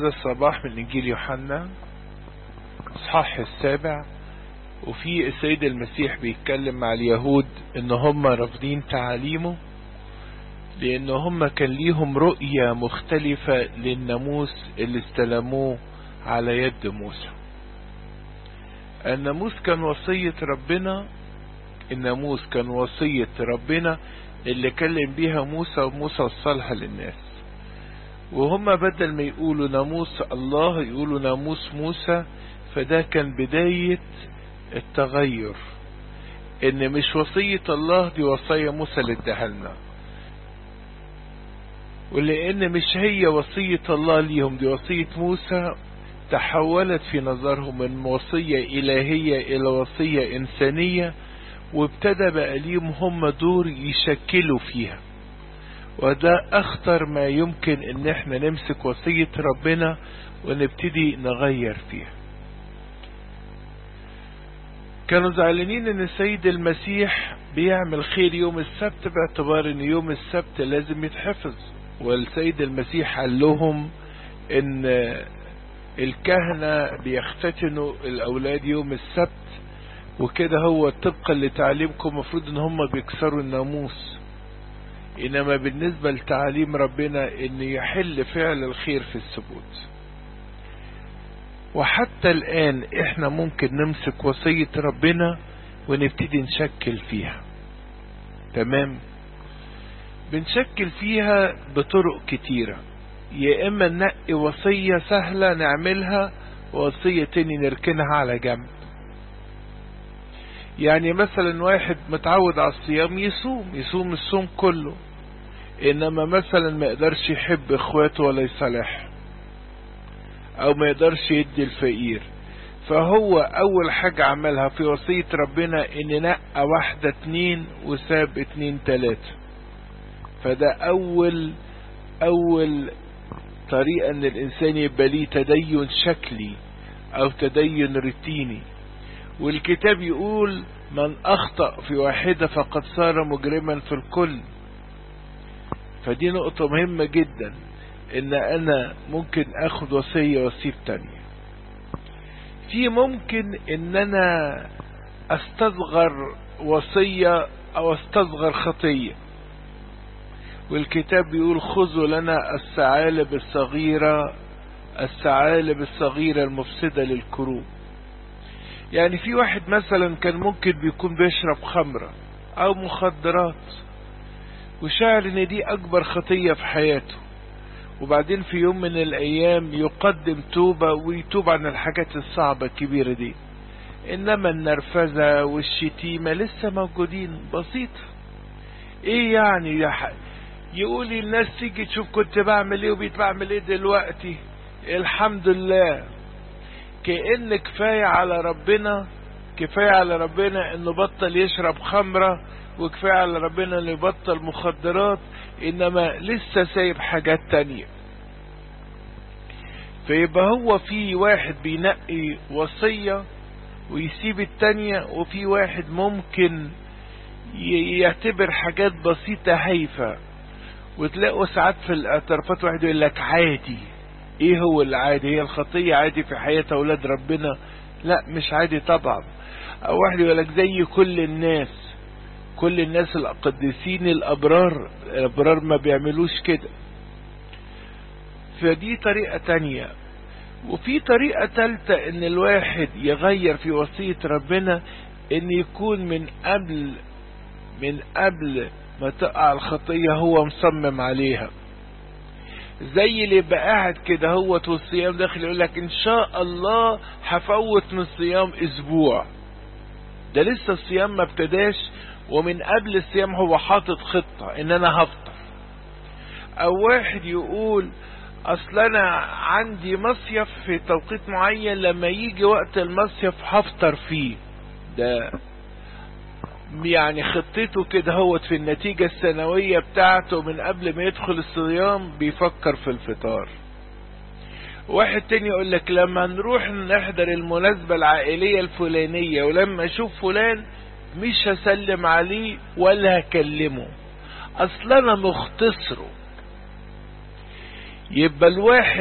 هذا الصباح من إنجيل يوحنا إصحاح السابع وفي السيد المسيح بيتكلم مع اليهود إن هم رافضين تعاليمه لأن هم كان ليهم رؤية مختلفة للناموس اللي استلموه على يد موسى الناموس كان وصية ربنا الناموس كان وصية ربنا اللي كلم بيها موسى وموسى وصلها للناس وهم بدل ما يقولوا ناموس الله يقولوا ناموس موسى فده كان بداية التغير ان مش وصية الله دي وصية موسى اللي اداها لنا ولان مش هي وصية الله ليهم دي وصية موسى تحولت في نظرهم من وصية الهية الى وصية انسانية وابتدى بقى ليهم هم دور يشكلوا فيها وده اخطر ما يمكن ان احنا نمسك وصية ربنا ونبتدي نغير فيها كانوا زعلانين ان السيد المسيح بيعمل خير يوم السبت باعتبار ان يوم السبت لازم يتحفظ والسيد المسيح قال لهم ان الكهنة بيختتنوا الاولاد يوم السبت وكده هو طبقا لتعليمكم مفروض ان هم بيكسروا الناموس انما بالنسبة لتعليم ربنا ان يحل فعل الخير في السبوت وحتى الان احنا ممكن نمسك وصية ربنا ونبتدي نشكل فيها تمام بنشكل فيها بطرق كتيرة يا اما ننقي وصية سهلة نعملها ووصية تاني نركنها على جنب يعني مثلا واحد متعود على الصيام يصوم يصوم الصوم كله انما مثلا ما يقدرش يحب اخواته ولا يصالح او ما يقدرش يدي الفقير فهو اول حاجة عملها في وصية ربنا ان نقى واحدة اتنين وساب اتنين تلاتة فده اول اول طريقة ان الانسان يبقى ليه تدين شكلي او تدين روتيني والكتاب يقول من اخطأ في واحدة فقد صار مجرما في الكل فدي نقطة مهمة جدا ان انا ممكن اخد وصية واسيب تانية في ممكن ان انا استصغر وصية او استصغر خطية والكتاب بيقول خذوا لنا الثعالب الصغيرة الثعالب الصغيرة المفسدة للكروب يعني في واحد مثلا كان ممكن بيكون بيشرب خمرة او مخدرات وشعر ان دي اكبر خطية في حياته وبعدين في يوم من الايام يقدم توبة ويتوب عن الحاجات الصعبة الكبيرة دي انما النرفزة والشتيمة لسه موجودين بسيطة ايه يعني يا حق يقول الناس تيجي تشوف كنت بعمل ايه وبقيت بعمل ايه دلوقتي الحمد لله كأن كفاية على ربنا كفاية على ربنا انه بطل يشرب خمرة وكفاية على ربنا انه يبطل مخدرات انما لسه سايب حاجات تانية فيبقى هو في واحد بينقي وصية ويسيب التانية وفي واحد ممكن يعتبر حاجات بسيطة هايفة وتلاقوا ساعات في الاعترافات واحد يقول لك عادي ايه هو العادي هي الخطية عادي في حياة اولاد ربنا لا مش عادي طبعا او واحد يقول لك زي كل الناس كل الناس القديسين الابرار الابرار ما بيعملوش كده فدي طريقة تانية وفي طريقة تالتة ان الواحد يغير في وصية ربنا ان يكون من قبل من قبل ما تقع الخطية هو مصمم عليها زي اللي يبقى قاعد كده هو والصيام داخل يقول لك ان شاء الله هفوت من الصيام اسبوع ده لسه الصيام ما ابتداش ومن قبل الصيام هو حاطط خطة ان انا هفطر او واحد يقول اصل انا عندي مصيف في توقيت معين لما يجي وقت المصيف هفطر فيه ده يعني خطته كده هوت في النتيجة السنوية بتاعته من قبل ما يدخل الصيام بيفكر في الفطار واحد تاني يقول لك لما نروح نحضر المناسبة العائلية الفلانية ولما اشوف فلان مش هسلم عليه ولا هكلمه اصل انا مختصره يبقى الواحد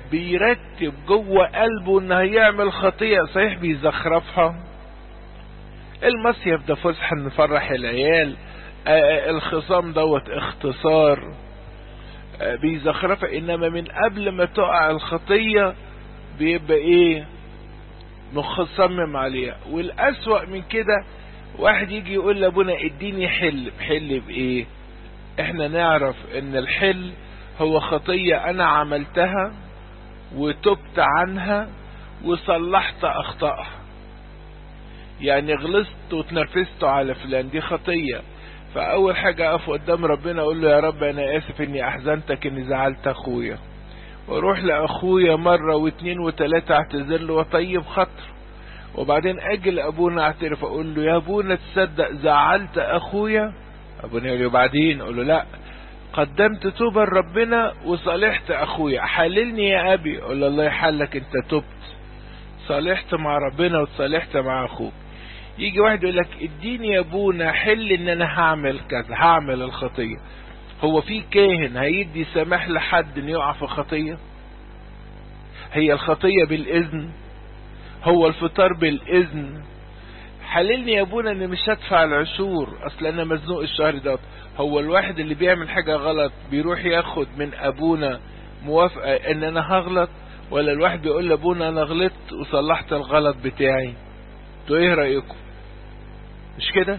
بيرتب جوه قلبه ان هيعمل خطيئة صحيح بيزخرفها المصيف ده فسحة نفرح العيال آه الخصام دوت اختصار آه بيزخرفها انما من قبل ما تقع الخطية بيبقى ايه مصمم عليها والاسوأ من كده واحد يجي يقول لابونا اديني حل بحل بايه احنا نعرف ان الحل هو خطية انا عملتها وتبت عنها وصلحت اخطائها يعني غلطت وتنرفزت على فلان دي خطية فاول حاجة اقف قدام ربنا اقول له يا رب انا اسف اني احزنتك اني زعلت اخويا واروح لاخويا مرة واتنين وتلاتة اعتذر له وطيب خاطر وبعدين اجي لابونا اعترف اقول له يا ابونا تصدق زعلت اخويا ابونا يقول لي وبعدين اقول له لا قدمت توبة لربنا وصالحت اخويا حللني يا ابي اقول له الله يحلك انت تبت صالحت مع ربنا وتصالحت مع اخوك يجي واحد يقول لك اديني يا ابونا حل ان انا هعمل كذا هعمل الخطية هو في كاهن هيدي سماح لحد ان يقع في خطية هي الخطية بالاذن هو الفطار بالاذن حللني يا ابونا اني مش هدفع العشور اصل انا مزنوق الشهر ده هو الواحد اللي بيعمل حاجة غلط بيروح ياخد من ابونا موافقة ان انا هغلط ولا الواحد بيقول لابونا انا غلطت وصلحت الغلط بتاعي انتوا ايه رأيكم مش كده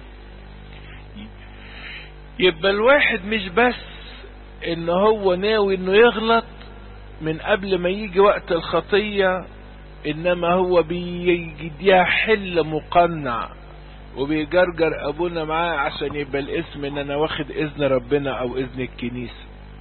يبقى الواحد مش بس ان هو ناوي انه يغلط من قبل ما يجي وقت الخطية انما هو بيديها حل مقنع وبيجرجر ابونا معاه عشان يبقى الاسم ان انا واخد اذن ربنا او اذن الكنيسة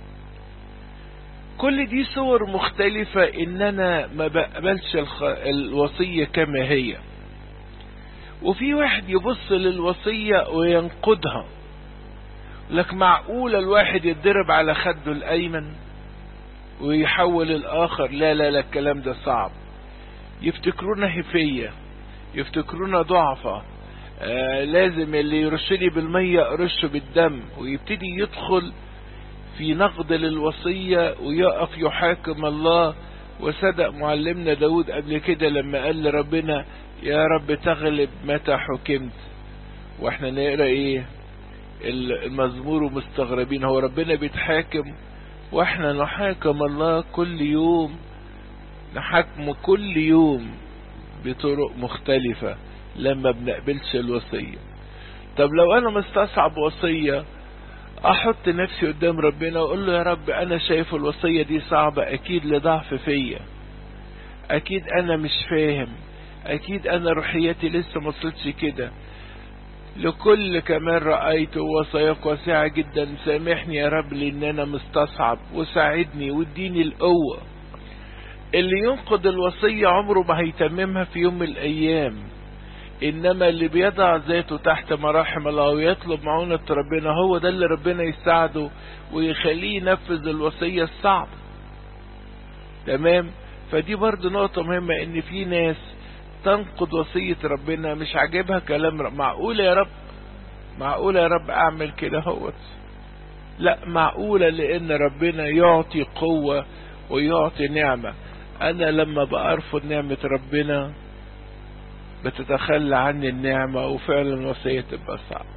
كل دي صور مختلفة ان انا ما بقبلش الخ... الوصية كما هي وفي واحد يبص للوصية وينقضها لك معقول الواحد يتضرب على خده الايمن ويحول الاخر لا لا لا الكلام ده صعب يفتكرونا هفية يفتكرونا ضعفة آه لازم اللي يرشني بالمية ارشه بالدم ويبتدي يدخل في نقد للوصية ويقف يحاكم الله وصدق معلمنا داود قبل كده لما قال لربنا يا رب تغلب متى حكمت واحنا نقرا ايه المزمور ومستغربين هو ربنا بيتحاكم واحنا نحاكم الله كل يوم نحكم كل يوم بطرق مختلفة لما بنقبلش الوصية طب لو انا مستصعب وصية احط نفسي قدام ربنا واقول له يا رب انا شايف الوصية دي صعبة اكيد لضعف فيا اكيد انا مش فاهم اكيد انا روحيتي لسه ما وصلتش كده لكل كمان رأيت وصاياك واسعة جدا سامحني يا رب لان انا مستصعب وساعدني واديني القوة اللي ينقض الوصية عمره ما هيتممها في يوم من الايام انما اللي بيضع ذاته تحت مراحم الله ويطلب معونة ربنا هو ده اللي ربنا يساعده ويخليه ينفذ الوصية الصعبة تمام فدي برضو نقطة مهمة ان في ناس تنقض وصية ربنا مش عاجبها كلام رب. معقولة يا رب معقولة يا رب اعمل كده هوت لا معقولة لان ربنا يعطي قوة ويعطي نعمة انا لما بأرفض نعمة ربنا بتتخلى عني النعمة وفعلا الوصية تبقى صعبة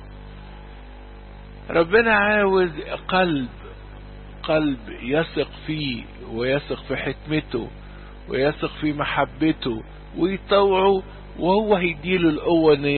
ربنا عاوز قلب قلب يثق فيه ويثق في حكمته ويثق في محبته ويطوعه وهو هيديله القوة ان